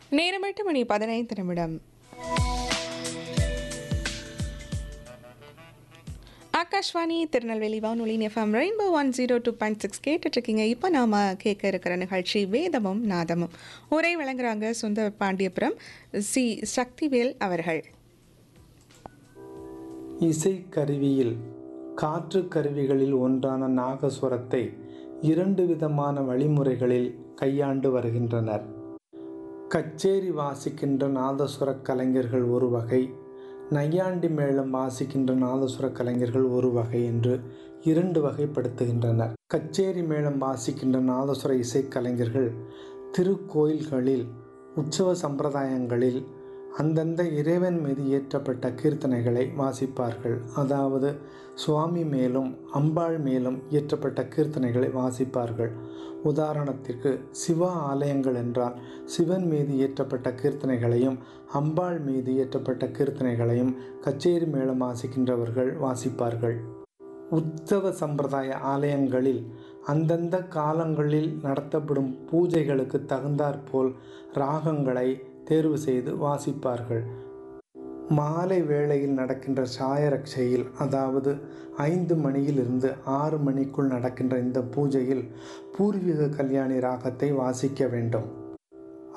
நேரம் எட்டு மணி பதினைந்து நிமிடம் ஆகாஷ்வாணி திருநெல்வேலி வானொலி FM rainbow one zero two point six கேட்டுட்ருக்கீங்க இப்போ நாம் கேட்க இருக்கிற நிகழ்ச்சி வேதமும் நாதமும் உரை வழங்குறாங்க சுந்தர பாண்டியபுரம் சி சக்திவேல் அவர்கள் இசை கருவியில் காற்று கருவிகளில் ஒன்றான நாகஸ்வரத்தை இரண்டு விதமான வழிமுறைகளில் கையாண்டு வருகின்றனர் கச்சேரி வாசிக்கின்ற நாதஸ்வர கலைஞர்கள் ஒரு வகை நையாண்டி மேளம் வாசிக்கின்ற நாதஸ்வர கலைஞர்கள் ஒரு வகை என்று இரண்டு வகைப்படுத்துகின்றனர் கச்சேரி மேளம் வாசிக்கின்ற நாதஸ்வர இசைக்கலைஞர்கள் திருக்கோயில்களில் உற்சவ சம்பிரதாயங்களில் அந்தந்த இறைவன் மீது இயற்றப்பட்ட கீர்த்தனைகளை வாசிப்பார்கள் அதாவது சுவாமி மேலும் அம்பாள் மேலும் இயற்றப்பட்ட கீர்த்தனைகளை வாசிப்பார்கள் உதாரணத்திற்கு சிவ ஆலயங்கள் என்றால் சிவன் மீது இயற்றப்பட்ட கீர்த்தனைகளையும் அம்பாள் மீது இயற்றப்பட்ட கீர்த்தனைகளையும் கச்சேரி மேளம் வாசிக்கின்றவர்கள் வாசிப்பார்கள் உற்சவ சம்பிரதாய ஆலயங்களில் அந்தந்த காலங்களில் நடத்தப்படும் பூஜைகளுக்கு தகுந்தாற்போல் ராகங்களை தேர்வு செய்து வாசிப்பார்கள் மாலை வேளையில் நடக்கின்ற சாயரட்சையில் அதாவது ஐந்து மணியிலிருந்து ஆறு மணிக்குள் நடக்கின்ற இந்த பூஜையில் பூர்வீக கல்யாணி ராகத்தை வாசிக்க வேண்டும்